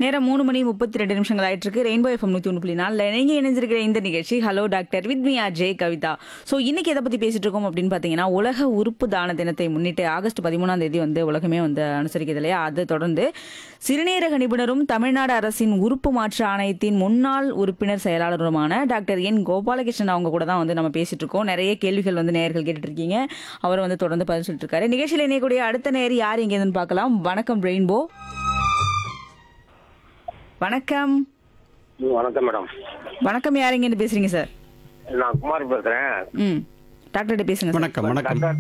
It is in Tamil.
நேரம் மூணு மணி முப்பத்தி ரெண்டு நிமிஷங்கள் ஆயிட்டு இருக்கு ரெயின்போ எஃப்எம் நூத்தி ஒன்று புள்ளி நாலில் நீங்க இணைஞ்சிருக்கிற இந்த நிகழ்ச்சி hello doctor with me J Kavitha so இன்னைக்கு எதை பத்தி பேசிட்டு இருக்கோம் அப்படின்னு பாத்தீங்கன்னா உலக உறுப்பு தான தினத்தை முன்னிட்டு ஆகஸ்ட் பதிமூணாம் தேதி வந்து உலகமே வந்து அனுசரிக்குது இல்லையா அதை தொடர்ந்து சிறுநீரக நிபுணரும் தமிழ்நாடு அரசின் உறுப்பு மாற்று ஆணையத்தின் முன்னாள் உறுப்பினர் செயலாளருமான டாக்டர் என் கோபாலகிருஷ்ணன் அவங்க கூட தான் வந்து நம்ம பேசிட்டு இருக்கோம் நிறைய கேள்விகள் வந்து நேயர்கள் கேட்டுட்டு இருக்கீங்க அவர் வந்து தொடர்ந்து பதில் சொல்லிட்டு இருக்காரு நிகழ்ச்சியில் இணையக்கூடிய அடுத்த நேர் யார் இங்கேருந்து பார்க்கலாம் வணக்கம் ரெயின்போ வணக்கம் ம், வணக்கம் மேடம் வணக்கம் யார் இங்கேருந்து பேசுறீங்க சார் நான் குமார் பேசுறேன் ம் டாக்டர்கிட்ட பேசுங்க சார் வணக்கம் வணக்கம் டாக்டர்